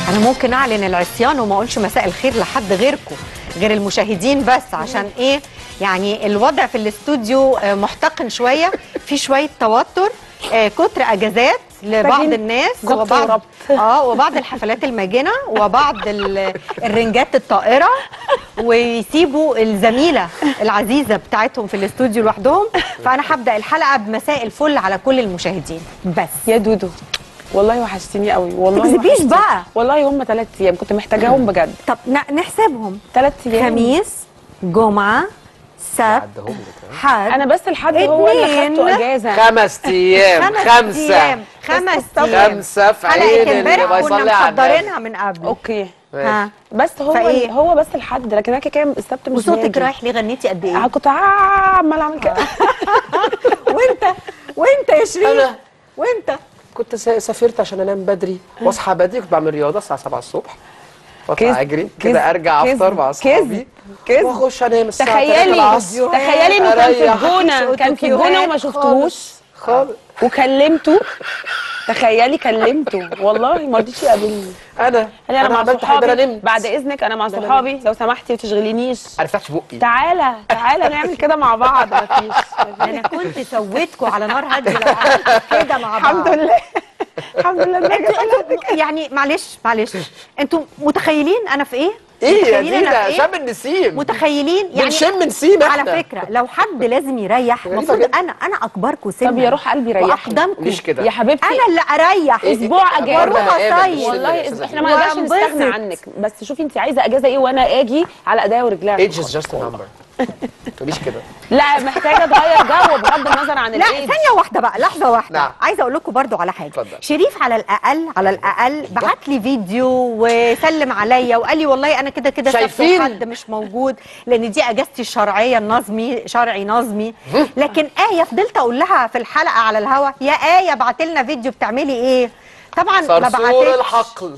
انا ممكن اعلن العصيان وما اقولش مساء الخير لحد غيركم غير المشاهدين بس عشان ايه يعني الوضع في الاستوديو آه، محتقن شويه في شويه توتر آه، كتر اجازات لبعض محتاجين الناس ضبط وبعض وربط. اه وبعض الحفلات الماجنه وبعض ال- الرنجات الطائره ويسيبوا الزميله العزيزه بتاعتهم في الاستوديو لوحدهم فانا هبدا الحلقه بمساء الفل على كل المشاهدين بس يا دودو والله وحشتيني قوي والله تكذبيش وحشتيني. بقى. والله هم ثلاث ايام كنت محتاجاهم بجد طب ن- نحسبهم ثلاث ايام خميس جمعة سبت عدهم لك حد انا بس الحد هو اللي اتنين. خدته اجازه خمس ايام خمس خمسة أيام خمس أيام خمسة في حلقة عين اللي امبارح كنا بيصلي على النبي. محضرينها من قبل اوكي ها بس هو فإيه؟ هو بس الحد لكن انا كده كده السبت مش وصوتك باجي. رايح ليه غنيتي قد أنا ايه كنت عمال اعمل كده وانت وانت يا شريف أنا؟ وانت كنت سا- سافرت عشان انام بدري واصحى بدري كنت بعمل رياضه الساعه 7 الصبح واطلع كذب. اجري كذب. كده ارجع كذب. افطر مع اصحابي كذب. كذب. واخش انام الساعه 3 تخيلي العصر تخيلي انه كان في أريح. الجونه كان في الجونه وما شفتهوش خالص وكلمته تخيلي كلمته والله ما رضيش يقابلني انا قال لي انا مع عملت حاجه انا صحابي نمت بعد اذنك انا مع ده أنا صحابي لو سمحتي ما تشغلينيش انا فتحت بقي تعالى تعالى نعمل كده مع بعض مفيش انا كنت سويتكم على نار هاديه لو عملتوا كده مع بعض الحمد لله الحمد لله إنها جت. انتوا يعني معلش معلش انتوا متخيلين انا في ايه؟ ايه يا متخيلين أنا في دينا إيه؟ شم النسيم متخيلين يعني بنشم نسيم احنا على فكره لو حد لازم يريح غريبة المفروض جدا. انا انا اكبركم سنا طب يا روح قلبي ريحني. واقدمكم مش كده يا حبيبتي انا اللي اريح إيه؟ اسبوع إيه؟ اجازه وأروح برضه أنا آمن. أصيف. مش والله اللي- إز- احنا ما نقدرش وانبسط. نستغنى عنك بس شوفي انت عايزه اجازه ايه وانا اجي على ايديا ورجليا age is just a number ما تقوليش كده لا محتاجه اتغير جو بغض النظر عن لا الايدج ثانية واحدة بقى لحظة واحدة نعم. عايزة أقول لكم برضو على حاجة اتفضل. شريف على الأقل على الأقل بعت لي فيديو وسلم عليا وقال لي والله أنا كده كده سبت شايفين؟ حد مش موجود لأن دي أجازتي الشرعية النظمي شرعي نظمي لكن آية فضلت أقول لها في الحلقة على الهوا يا آية بعت لنا فيديو بتعملي إيه؟ طبعا ما صرصور بعتتش الحقل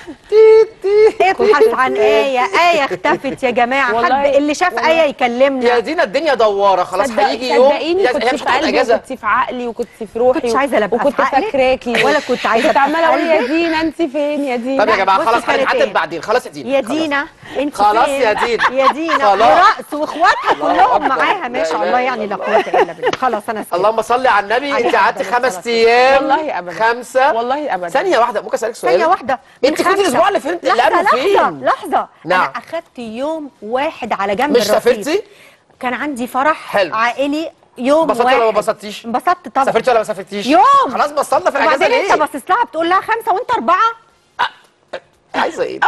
تي تي ابحث عن آية آية اختفت يا جماعة والله- حد اللي شاف والله. آية يا يكلمنا دينا الدنيا دواره خلاص صدق- هيجي يوم صدقيني يا- كنت هي مش في هتاخد قلبي اجازه وكنت في عقلي وكنت في روحي كنتش عايزة لا أبقى وكنت في عقلك فاكراكي ولا كنت عايزة كنت أبقى في عماله اقول يا قلبك. دينا انت فين يا دينا طب يا جماعه بصي خلاص كانت هنتعاتب إيه؟ بعدين خلاص يا دينا يا خلاص. دينا انت خلاص فين؟ يا دينا. يا دينا خلاص. ورقص واخواتها الله كلهم أكبر. معاها ما لا شاء إله الله إلا يعني لا الله. قوه الا بالله خلاص انا سكت. اللهم صل على النبي عليه انت قعدتي أفضل خمس الصلاة ايام والله أبداً. خمسه والله ابدا ثانيه واحده ممكن اسالك سؤال ثانيه واحده من انت كنت خمسة. الاسبوع اللي فات اللي لحظه قبله لحظه فين لحظه نعم. انا اخدت يوم واحد على جنب مش الرصيف. سافرتي كان عندي فرح حلو. عائلي يوم انبسطتي واحد ولا ما انبسطتيش؟ انبسطت طبعا سافرتي ولا ما سافرتيش يوم. خلاص بصلنا في الاجازه وبعدين ليه انت باصص لها بتقول لها خمسه وانت اربعه عايزه ايه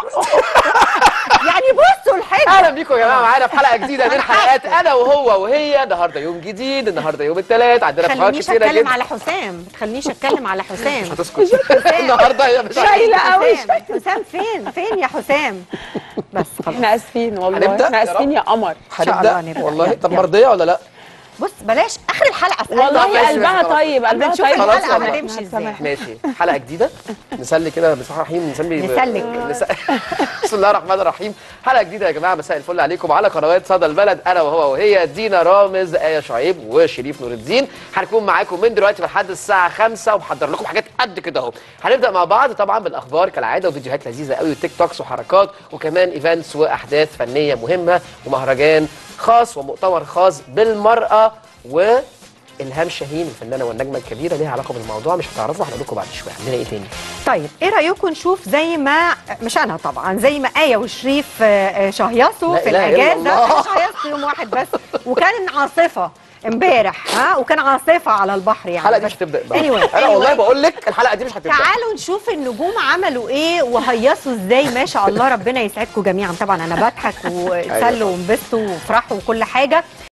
يعني بصوا الحجه اهلا بيكم يا جماعه معانا في حلقه جديده من حلقات انا وهو وهي النهارده يوم جديد النهارده يوم الثلاث عندنا فقرات تخلينيش كتيره اتكلم جدا على حسام ما تخلينيش اتكلم على حسام هتسكت النهارده يا مش شايلة قوي، حسام حسام فين فين يا حسام بس خلاص احنا اسفين والله هنبدأ؟ احنا يا اسفين يا قمر شاء الله هنبدا نبدأ. والله يلا، طب يلا. مرضيه ولا لا بص بلاش اخر الحلقه اسالك والله ماشي، قلبها ماشي، طيب قلبها بنشوف طيب الحلقة هتسامح. هتمشي إزاي. هتسامح. ماشي حلقه جديده نسلي كده بسم الله الرحمن نسمي نسلك. نس... بسم الله الرحمن الرحيم حلقه جديده يا جماعه مساء الفل عليكم على قنوات صدى البلد انا وهو وهي دينا رامز ايه شعيب وشريف نور الدين هنكون معاكم من دلوقتي لحد الساعه 5 ومحضر لكم حاجات قد كده اهو هنبدا مع بعض طبعا بالاخبار كالعاده وفيديوهات لذيذه قوي وتيك توكس وحركات وكمان ايفنتس واحداث فنيه مهمه ومهرجان خاص ومؤتمر خاص بالمراه و الهام شاهين الفنانه والنجمه الكبيره ليها علاقه بالموضوع مش هتعرفوا هنقول لكم بعد شويه عندنا ايه تاني طيب ايه رايكم نشوف زي ما مش انا طبعا زي ما ايه وشريف آه، آه، شهيصوا لا في إله إلا الاجازه الله. انا شهيصت يوم واحد بس وكان عاصفه امبارح ها وكان عاصفه على البحر يعني الحلقه دي بس مش هتبدا بقى anyway, انا والله anyway. بقول لك الحلقه دي مش هتبدا تعالوا نشوف النجوم عملوا ايه وهيصوا ازاي ما شاء الله ربنا يسعدكم جميعا طبعا انا بضحك وتسلوا وانبسطوا وافرحوا وكل حاجه